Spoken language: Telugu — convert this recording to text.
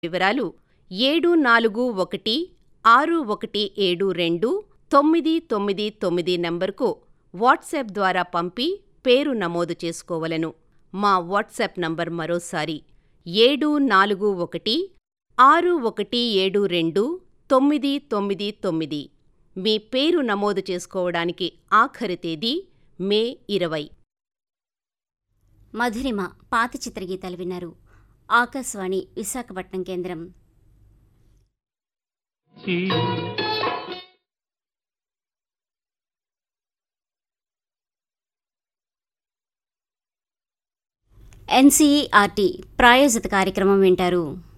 వివరాలు ఏడు నాలుగు ఒకటి ఆరు ఒకటి ఏడు రెండు తొమ్మిది తొమ్మిది తొమ్మిది నంబరుకు వాట్సాప్ ద్వారా పంపి పేరు నమోదు చేసుకోవలెను మా వాట్సాప్ నంబర్ మరోసారి ఏడు నాలుగు ఒకటి ఆరు ఒకటి ఏడు రెండు తొమ్మిది తొమ్మిది తొమ్మిది మీ పేరు నమోదు చేసుకోవడానికి ఆఖరి తేదీ మే ఇరవై మధురిమ పాత చిత్రగీతాలు విన్నారు ఆకాశవాణి విశాఖపట్నం కేంద్రం ఎన్సీఈఆర్టీ ప్రాయోజిత కార్యక్రమం వింటారు